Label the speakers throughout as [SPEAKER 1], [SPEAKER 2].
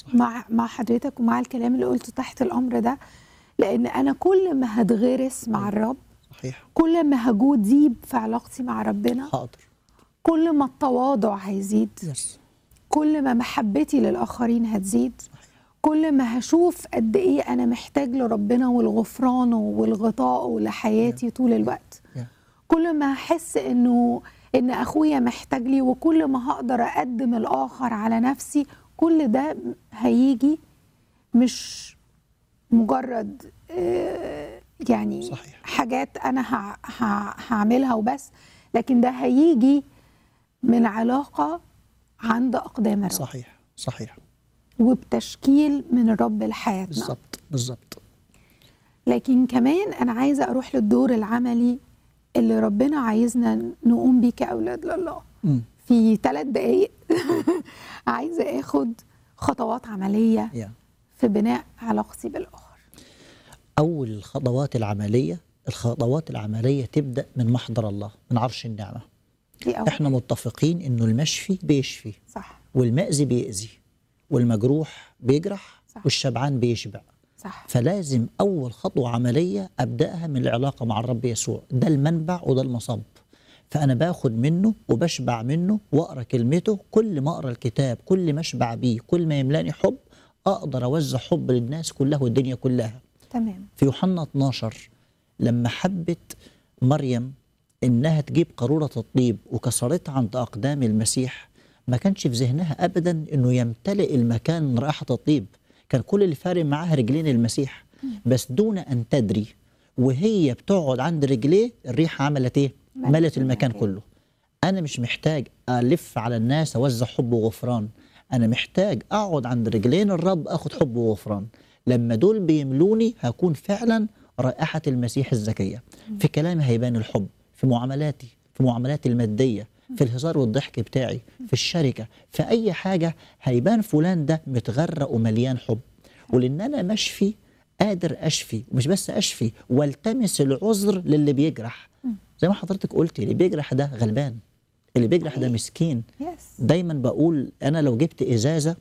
[SPEAKER 1] مع مع حضرتك ومع الكلام اللي قلته تحت الامر ده لان انا كل ما هتغرس مع الرب
[SPEAKER 2] صحيح
[SPEAKER 1] كل ما هجود ديب في علاقتي مع ربنا
[SPEAKER 2] حاضر
[SPEAKER 1] كل ما التواضع هيزيد
[SPEAKER 2] يس
[SPEAKER 1] كل ما محبتي للاخرين هتزيد كل ما هشوف قد ايه انا محتاج لربنا والغفران والغطاء لحياتي طول الوقت
[SPEAKER 2] Yeah.
[SPEAKER 1] كل ما هحس انه ان اخويا محتاج لي وكل ما هقدر اقدم الاخر على نفسي كل ده هيجي مش مجرد آه، يعني
[SPEAKER 2] صحيح.
[SPEAKER 1] حاجات انا ه- ه- هعملها وبس لكن ده هيجي من علاقه عند اقدام الرب
[SPEAKER 2] صحيح صحيح
[SPEAKER 1] وبتشكيل من الرب لحياتنا
[SPEAKER 2] بالظبط بالظبط
[SPEAKER 1] لكن كمان انا عايزه اروح للدور العملي اللي ربنا عايزنا نقوم بيه كاولاد لله
[SPEAKER 2] مم.
[SPEAKER 1] في ثلاث دقايق عايزه اخد خطوات عمليه
[SPEAKER 2] يا
[SPEAKER 1] في بناء علاقتي بالاخر
[SPEAKER 2] أول الخطوات العملية الخطوات العملية تبدأ من محضر الله من عرش النعمة
[SPEAKER 1] دي اول
[SPEAKER 2] احنا متفقين انه المشفي بيشفي
[SPEAKER 1] صح
[SPEAKER 2] والمأذي بيأذي والمجروح بيجرح
[SPEAKER 1] صح.
[SPEAKER 2] والشبعان بيشبع
[SPEAKER 1] صح
[SPEAKER 2] فلازم أول خطوة عملية أبدأها من العلاقة مع الرب يسوع ده المنبع وده المصب فأنا باخد منه وبشبع منه وأقرأ كلمته كل ما أقرأ الكتاب كل ما أشبع بيه كل ما يملاني حب أقدر أوزع حب للناس كلها والدنيا كلها
[SPEAKER 1] تمام
[SPEAKER 2] في يوحنا 12 لما حبت مريم انها تجيب قاروره الطيب وكسرتها عند اقدام المسيح ما كانش في ذهنها ابدا انه يمتلئ المكان من رائحه الطيب كان كل اللي فارق معاها رجلين المسيح بس دون ان تدري وهي بتقعد عند رجليه الريحه عملت ايه؟
[SPEAKER 1] ملت
[SPEAKER 2] ملت المكان
[SPEAKER 1] المكان.
[SPEAKER 2] كله انا مش محتاج الف على الناس اوزع حب وغفران انا محتاج اقعد عند رجلين الرب اخد حب وغفران لما دول بيملوني هكون فعلا رائحه المسيح الزكيه في كلامي هيبان الحب في معاملاتي في معاملاتي الماديه في الهزار والضحك بتاعي في الشركه في اي حاجه هيبان فلان ده متغرق ومليان حب ولان انا مشفي قادر اشفي ومش بس اشفي والتمس العذر للي بيجرح زي ما حضرتك قلتي اللي بيجرح ده غلبان اللي بيجرح ده مسكين
[SPEAKER 1] يس
[SPEAKER 2] دايما بقول انا لو جبت ازازه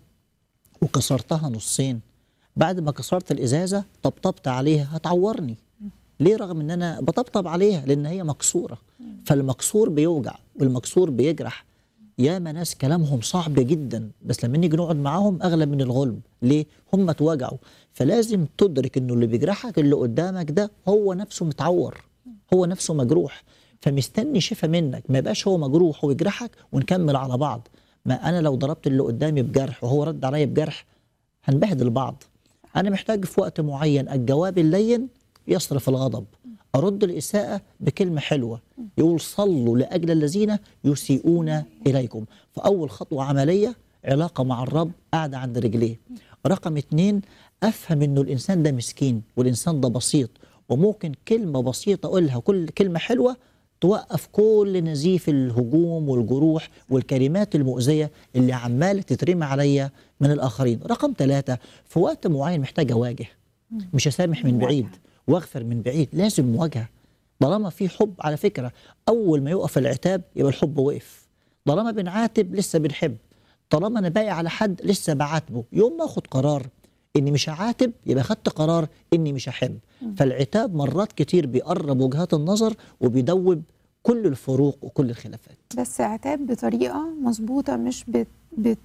[SPEAKER 2] وكسرتها نصين بعد ما كسرت الازازه طبطبت عليها هتعورني ليه رغم ان انا بطبطب عليها لان هي مكسوره فالمكسور بيوجع والمكسور بيجرح ياما ناس كلامهم صعب جدا بس لما نيجي نقعد معاهم اغلى من الغلب ليه هم اتوجعوا فلازم تدرك انه اللي بيجرحك اللي قدامك ده هو نفسه متعور هو نفسه مجروح فمستني شفا منك ما يبقاش هو مجروح ويجرحك ونكمل على بعض ما انا لو ضربت اللي قدامي بجرح وهو رد عليا بجرح هنبهدل بعض انا محتاج في وقت معين الجواب اللين يصرف الغضب ارد الاساءه بكلمه حلوه يقول صلوا لاجل الذين يسيئون اليكم فاول خطوه عمليه علاقه مع الرب قاعده عند رجليه رقم اتنين افهم انه الانسان ده مسكين والانسان ده بسيط وممكن كلمه بسيطه اقولها كل كلمه حلوه توقف كل نزيف الهجوم والجروح والكلمات المؤذية اللي عمالة تترمي عليا من الآخرين رقم ثلاثة في وقت معين محتاج أواجه مش أسامح من بعيد واغفر من بعيد لازم مواجهة طالما في حب على فكرة أول ما يقف العتاب يبقى الحب وقف طالما بنعاتب لسه بنحب طالما أنا باقي على حد لسه بعاتبه يوم ما أخد قرار اني مش هعاتب يبقى خدت قرار اني مش هحب فالعتاب مرات كتير بيقرب وجهات النظر وبيدوب كل الفروق وكل الخلافات
[SPEAKER 1] بس عتاب بطريقه مظبوطه مش بت بت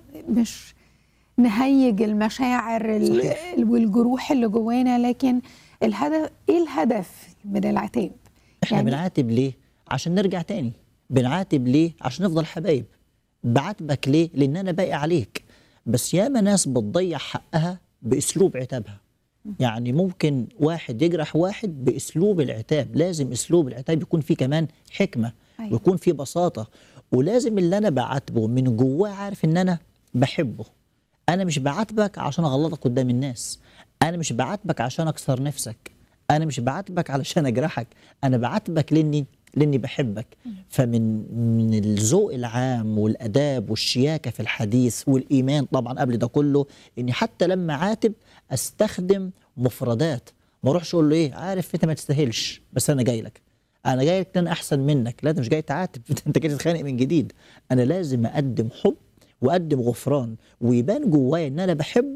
[SPEAKER 1] مش نهيج المشاعر ال-
[SPEAKER 2] صحيح.
[SPEAKER 1] والجروح اللي جوانا لكن الهدف ايه الهدف من العتاب
[SPEAKER 2] احنا
[SPEAKER 1] يعني-
[SPEAKER 2] بنعاتب ليه عشان نرجع تاني بنعاتب ليه عشان نفضل حبايب بعاتبك ليه لان انا باقي عليك بس ياما ناس بتضيع حقها باسلوب عتابها يعني ممكن واحد يجرح واحد باسلوب العتاب لازم اسلوب العتاب يكون فيه كمان حكمه
[SPEAKER 1] أيوة.
[SPEAKER 2] ويكون فيه بساطه ولازم اللي انا بعاتبه من جواه عارف ان انا بحبه انا مش بعاتبك عشان اغلطك قدام الناس انا مش بعاتبك عشان اكسر نفسك انا مش بعاتبك علشان اجرحك انا بعاتبك لاني لاني بحبك فمن من الذوق العام والاداب والشياكه في الحديث والايمان طبعا قبل ده كله اني حتى لما عاتب استخدم مفردات ما اروحش اقول له ايه عارف انت ما تستاهلش بس انا جاي لك انا جاي لك لأن انا احسن منك لا انت مش جاي تعاتب انت جاي تتخانق من جديد انا لازم اقدم حب واقدم غفران ويبان جوايا ان انا بحبه